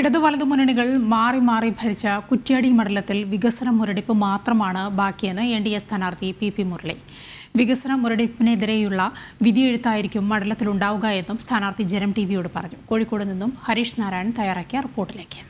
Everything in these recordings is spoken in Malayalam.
ഇടതു വലതു മുന്നണികൾ മാറി മാറി ഭരിച്ച കുറ്റ്യാടി മണ്ഡലത്തിൽ വികസന മുരടിപ്പ് മാത്രമാണ് ബാക്കിയെന്ന് എൻ ഡി എ സ്ഥാനാർത്ഥി പി പി മുരളി വികസന മുരടിപ്പിനെതിരെയുള്ള വിധിയെഴുത്തായിരിക്കും മണ്ഡലത്തിലുണ്ടാവുക എന്നും സ്ഥാനാർത്ഥി ജനം ടി വിയോട് പറഞ്ഞു കോഴിക്കോട് നിന്നും ഹരീഷ് നാരായണൻ തയ്യാറാക്കിയ റിപ്പോർട്ടിലേക്ക്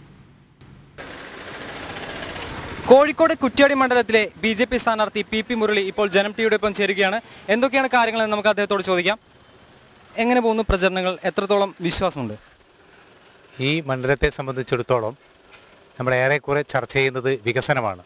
കോഴിക്കോട് കുറ്റ്യാടി മണ്ഡലത്തിലെ ബി ജെ പി സ്ഥാനാർത്ഥി പി പി മുരളി ഇപ്പോൾ ജനം ടിയുടെ ഒപ്പം ചേരുകയാണ് എന്തൊക്കെയാണ് കാര്യങ്ങളെന്ന് നമുക്ക് അദ്ദേഹത്തോട് ചോദിക്കാം എങ്ങനെ പോകുന്നു പ്രചരണങ്ങൾ എത്രത്തോളം വിശ്വാസമുണ്ട് ഈ മണ്ഡലത്തെ സംബന്ധിച്ചിടത്തോളം നമ്മൾ ഏറെക്കുറെ ചർച്ച ചെയ്യുന്നത് വികസനമാണ്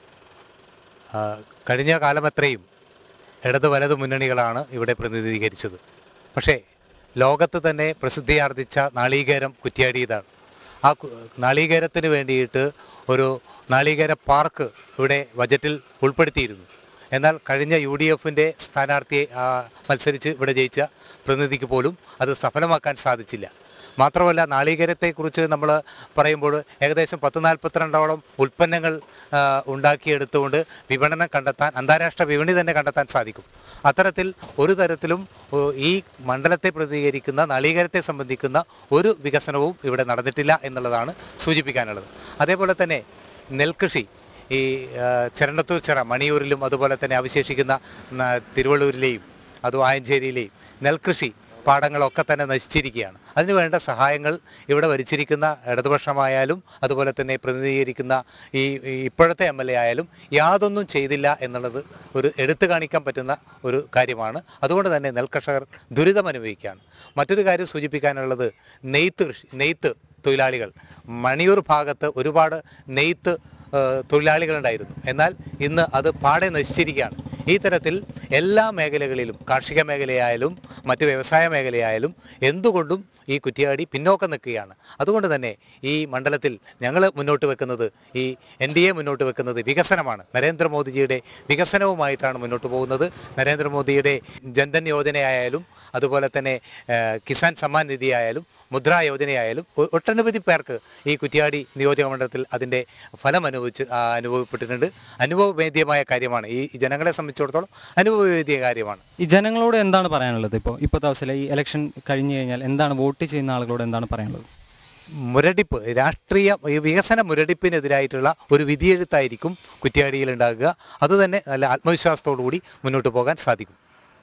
ആ, കഴിഞ്ഞ കാലമത്രയും ഇടത് വലത് മുന്നണികളാണ് ഇവിടെ പ്രതിനിധീകരിച്ചത് പക്ഷേ ലോകത്ത് തന്നെ പ്രസിദ്ധിയാർജിച്ച നാളീകേരം കുറ്റ്യാടിയതാണ് ആ കു- നാളീകേരത്തിന് വേണ്ടിയിട്ട് ഒരു നാളീകേര പാർക്ക് ഇവിടെ ബജറ്റിൽ ഉൾപ്പെടുത്തിയിരുന്നു എന്നാൽ കഴിഞ്ഞ യു ഡി എഫിൻ്റെ സ്ഥാനാർത്ഥിയെ ആ, മത്സരിച്ച് ഇവിടെ ജയിച്ച പ്രതിനിധിക്ക് പോലും അത് സഫലമാക്കാൻ സാധിച്ചില്ല മാത്രമല്ല നാളികേരത്തെക്കുറിച്ച് നമ്മൾ പറയുമ്പോൾ ഏകദേശം പത്ത് നാൽപ്പത്തിരണ്ടോളം ഉൽപ്പന്നങ്ങൾ ആ, ഉണ്ടാക്കിയെടുത്തുകൊണ്ട് വിപണനം കണ്ടെത്താൻ അന്താരാഷ്ട്ര വിപണി തന്നെ കണ്ടെത്താൻ സാധിക്കും അത്തരത്തിൽ ഒരു തരത്തിലും ഓ, ഈ മണ്ഡലത്തെ പ്രതികരിക്കുന്ന നാളികേരത്തെ സംബന്ധിക്കുന്ന ഒരു വികസനവും ഇവിടെ നടന്നിട്ടില്ല എന്നുള്ളതാണ് സൂചിപ്പിക്കാനുള്ളത് അതേപോലെ തന്നെ നെൽകൃഷി ഈ ആ, ചെരണ്ടത്തൂർ ചിറ മണിയൂരിലും അതുപോലെ തന്നെ അവശേഷിക്കുന്ന ന- തിരുവള്ളൂരിലെയും അത് വായഞ്ചേരിയിലെയും നെൽകൃഷി പാടങ്ങളൊക്കെ തന്നെ നശിച്ചിരിക്കുകയാണ് അതിനുവേണ്ട സഹായങ്ങൾ ഇവിടെ ഭരിച്ചിരിക്കുന്ന ഇടതുപക്ഷമായാലും അതുപോലെ തന്നെ പ്രതിനിധീകരിക്കുന്ന ഈ ഈ ഇപ്പോഴത്തെ എം എൽ എ ആയാലും യാതൊന്നും ചെയ്തില്ല എന്നുള്ളത് ഒരു എടുത്തു കാണിക്കാൻ പറ്റുന്ന ഒരു കാര്യമാണ് അതുകൊണ്ട് തന്നെ നെൽകർഷകർ ദുരിതം അനുഭവിക്കുകയാണ് മറ്റൊരു കാര്യം സൂചിപ്പിക്കാനുള്ളത് നെയ്ത്ത് കൃഷി നെയ്ത്ത് തൊഴിലാളികൾ മണിയൂർ ഭാഗത്ത് ഒരുപാട് നെയ്ത്ത് ഏഹ്, തൊഴിലാളികളുണ്ടായിരുന്നു എന്നാൽ ഇന്ന് അത് പാടെ നശിച്ചിരിക്കുകയാണ് ഈ തരത്തിൽ എല്ലാ മേഖലകളിലും കാർഷിക മേഖലയായാലും മറ്റ് വ്യവസായ മേഖലയായാലും എന്തുകൊണ്ടും ഈ കുറ്റിയാടി പിന്നോക്കം നിൽക്കുകയാണ് അതുകൊണ്ട് തന്നെ ഈ മണ്ഡലത്തിൽ ഞങ്ങൾ മുന്നോട്ട് വെക്കുന്നത് ഈ എൻ ഡി എ മുന്നോട്ട് വെക്കുന്നത് വികസനമാണ് നരേന്ദ്രമോദിജിയുടെ വികസനവുമായിട്ടാണ് മുന്നോട്ട് പോകുന്നത് നരേന്ദ്രമോദിയുടെ ജൻധൻ യോജനയായാലും അതുപോലെ തന്നെ ഏഹ്, കിസാൻ സമ്മാൻ നിധി ആയാലും മുദ്രാ യോജനയായാലും ഒ- ഒട്ടനവധി പേർക്ക് ഈ കുറ്റിയാടി നിയോജക മണ്ഡലത്തിൽ അതിൻ്റെ ഫലം അനുഭവിച്ച് ആ, അനുഭവപ്പെട്ടിട്ടുണ്ട് അനുഭവവേദ്യമായ കാര്യമാണ് ഈ ജനങ്ങളെ സംബന്ധിച്ചിടത്തോളം അനുഭവവേദ്യ കാര്യമാണ് ഈ ജനങ്ങളോട് എന്താണ് പറയാനുള്ളത് ഇപ്പോൾ ഇപ്പോഴത്തെ അവസ്ഥയിൽ ഈ ഇലക്ഷൻ കഴിഞ്ഞു കഴിഞ്ഞാൽ എന്താണ് വോട്ട് ചെയ്യുന്ന ആളുകളോട് എന്താണ് പറയാനുള്ളത് മുരടിപ്പ് രാഷ്ട്രീയ ഈ വികസന മുരടിപ്പിനെതിരായിട്ടുള്ള ഒരു വിധിയെഴുത്തായിരിക്കും കുറ്റ്യാടിയിൽ ഉണ്ടാകുക അതുതന്നെ നല്ല ആത്മവിശ്വാസത്തോടു കൂടി മുന്നോട്ട് പോകാൻ സാധിക്കും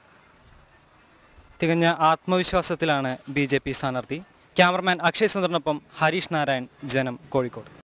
തികഞ്ഞ ആത്മവിശ്വാസത്തിലാണ് ബി ജെ പി സ്ഥാനാർത്ഥി ക്യാമറമാൻ അക്ഷയ് സുന്ദറിനൊപ്പം ഹരീഷ് നാരായൺ ജനം കോഴിക്കോട്